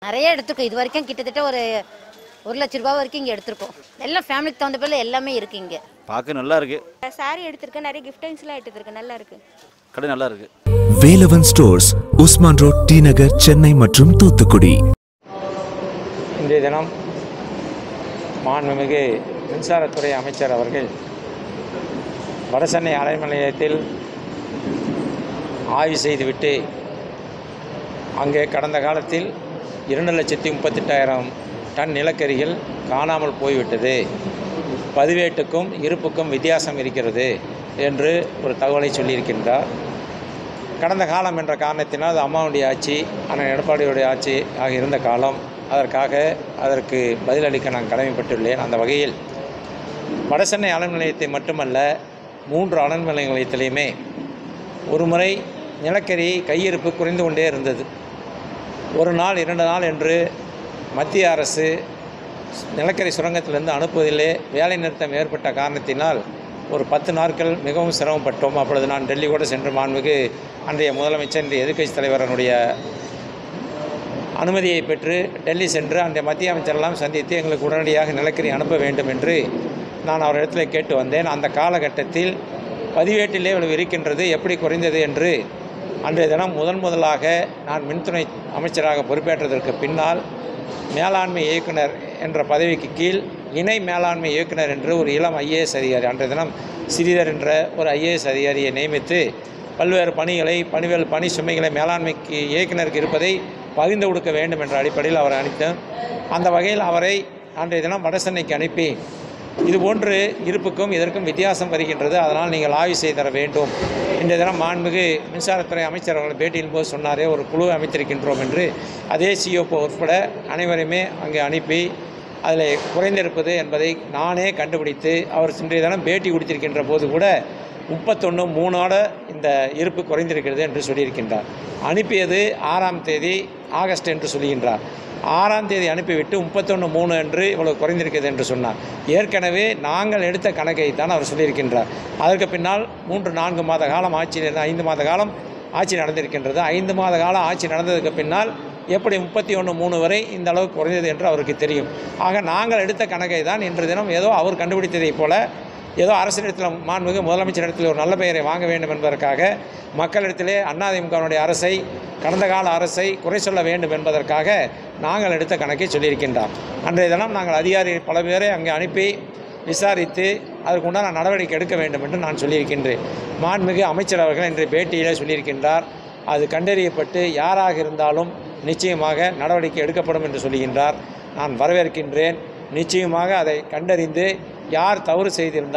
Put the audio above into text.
நிறைய எடுத்திருக்கோம் இது வரைக்கும் கிட்டத்தட்ட ஒரு ஒரு லட்ச ரூபாய் வரைக்கும் இங்கே எடுத்திருக்கோம் எல்லாம் ஃபேமிலிக்கு தகுந்த போல எல்லாமே இருக்கு இங்கே பார்க்க நல்லா இருக்கு சாரி எடுத்திருக்கேன் நிறைய கிஃப்ட் ஐட்டம்ஸ்லாம் எடுத்திருக்கேன் நல்லா இருக்கு கடை நல்லா இருக்கு Velavan stores Usman road T Nagar Chennai மற்றும் தூத்துக்குடி இன்றைய தினம் மாண்புமிகு மின்சாரத்துறை அமைச்சர் அவர்கள் வடசென்னை அலைமின் நிலையத்தில் ஆய்வு செய்துவிட்டு அங்கே கடந்த காலத்தில் இரண்டு லட்சத்தி முப்பத்தெட்டாயிரம் டன் நிலக்கரிகள் காணாமல் போய்விட்டது பதிவேட்டுக்கும் இருப்புக்கும் வித்தியாசம் இருக்கிறது என்று ஒரு தகவலை சொல்லியிருக்கின்றார் கடந்த காலம் என்ற காரணத்தினால் அது அம்மாவுடைய ஆட்சி அண்ணன் எடப்பாடியுடைய ஆட்சி ஆக இருந்த காலம் அதற்காக அதற்கு பதிலளிக்க நான் கடமைப்பட்டுள்ளேன் அந்த வகையில் வடசென்னை அனல் நிலையத்தை மட்டுமல்ல மூன்று அனல் மின் நிலையத்திலையுமே ஒரு முறை நிலக்கரி கையிருப்பு குறைந்து கொண்டே இருந்தது ஒரு நாள் இரண்டு நாள் என்று மத்திய அரசு நிலக்கரி சுரங்கத்திலிருந்து அனுப்புவதிலே வேலை நிறுத்தம் ஏற்பட்ட காரணத்தினால் ஒரு பத்து நாட்கள் மிகவும் சிரமப்பட்டோம் அப்பொழுது நான் டெல்லி கூட சென்று மாண்புக்கு அன்றைய முதலமைச்சர் இன்றைய எதிர்க்கட்சி தலைவரனுடைய அனுமதியை பெற்று டெல்லி சென்று அந்த மத்திய அமைச்சரெல்லாம் சந்தித்து எங்களுக்கு உடனடியாக நிலக்கரி அனுப்ப வேண்டும் என்று நான் அவரிடத்தில் கேட்டு வந்தேன் அந்த காலகட்டத்தில் பதிவேட்டிலே இவ்வளவு இருக்கின்றது எப்படி குறைந்தது என்று அன்றைய தினம் முதன் முதலாக நான் மின்துறை அமைச்சராக பொறுப்பேற்றதற்கு பின்னால் மேலாண்மை இயக்குனர் என்ற பதவிக்கு கீழ் இணை மேலாண்மை இயக்குனர் என்று ஒரு இளம் ஐஏஎஸ் அதிகாரி அன்றைய தினம் சிறிதர் என்ற ஒரு ஐஏஎஸ் அதிகாரியை நியமித்து பல்வேறு பணிகளை பணிவேல் பணி சுமைகளை மேலாண்மைக்கு இயக்குனருக்கு இருப்பதை பகிர்ந்து கொடுக்க வேண்டும் என்ற அடிப்படையில் அவரை அனுப்பித்தோம் அந்த வகையில் அவரை அன்றைய தினம் வடசென்னைக்கு அனுப்பி இதுபோன்று இருப்புக்கும் இதற்கும் வித்தியாசம் வருகின்றது அதனால் நீங்கள் ஆய்வு செய்து தர வேண்டும் இன்றைய தினம் மாண்புமிகு மின்சாரத்துறை அமைச்சர் அவர்கள் பேட்டியின் போது சொன்னாரே ஒரு குழு அமைத்திருக்கின்றோம் என்று அதே சிஓபோ உட்பட அனைவரையுமே அங்கே அனுப்பி அதில் குறைந்திருப்பது என்பதை நானே கண்டுபிடித்து அவர் இன்றைய தினம் பேட்டி கொடுத்திருக்கின்ற போது கூட முப்பத்தொன்று மூணோட இந்த இருப்பு குறைந்திருக்கிறது என்று சொல்லியிருக்கின்றார் அனுப்பியது ஆறாம் தேதி ஆகஸ்ட் என்று சொல்லுகின்றார் ஆறாம் தேதி அனுப்பிவிட்டு முப்பத்தொன்று மூணு என்று இவ்வளவு குறைந்திருக்கிறது என்று சொன்னார் ஏற்கனவே நாங்கள் எடுத்த கணக்கை தான் அவர் சொல்லியிருக்கின்றார் அதற்கு பின்னால் மூன்று நான்கு மாத காலம் ஆட்சியில் இருந்து ஐந்து மாத காலம் ஆட்சி நடந்திருக்கின்றது ஐந்து மாத காலம் ஆட்சி நடந்ததுக்கு பின்னால் எப்படி முப்பத்தி ஒன்று மூணு வரை இந்த அளவுக்கு குறைந்தது என்று அவருக்கு தெரியும் ஆக நாங்கள் எடுத்த கணக்கை தான் இன்று தினம் ஏதோ அவர் கண்டுபிடித்ததைப் போல ஏதோ அரசிடத்தில் மாண்புமிகு முதலமைச்சரிடத்தில் ஒரு நல்ல பெயரை வாங்க வேண்டும் என்பதற்காக மக்களிடத்திலே அண்ணாதிமுகவினுடைய அரசை கடந்த கால அரசை குறை சொல்ல வேண்டும் என்பதற்காக நாங்கள் எடுத்த கணக்கை சொல்லியிருக்கின்றார் அன்றைய தினம் நாங்கள் அதிகாரி பல பேரை அங்கே அனுப்பி விசாரித்து அதற்கு உண்டான நடவடிக்கை எடுக்க வேண்டும் என்று நான் சொல்லியிருக்கின்றேன் மாண்புமிகு அமைச்சர் அவர்கள் இன்றைய பேட்டியிலே சொல்லியிருக்கின்றார் அது கண்டறியப்பட்டு யாராக இருந்தாலும் நிச்சயமாக நடவடிக்கை எடுக்கப்படும் என்று சொல்லுகின்றார் நான் வரவேற்கின்றேன் நிச்சயமாக அதை கண்டறிந்து யார் தவறு செய்திருந்தால்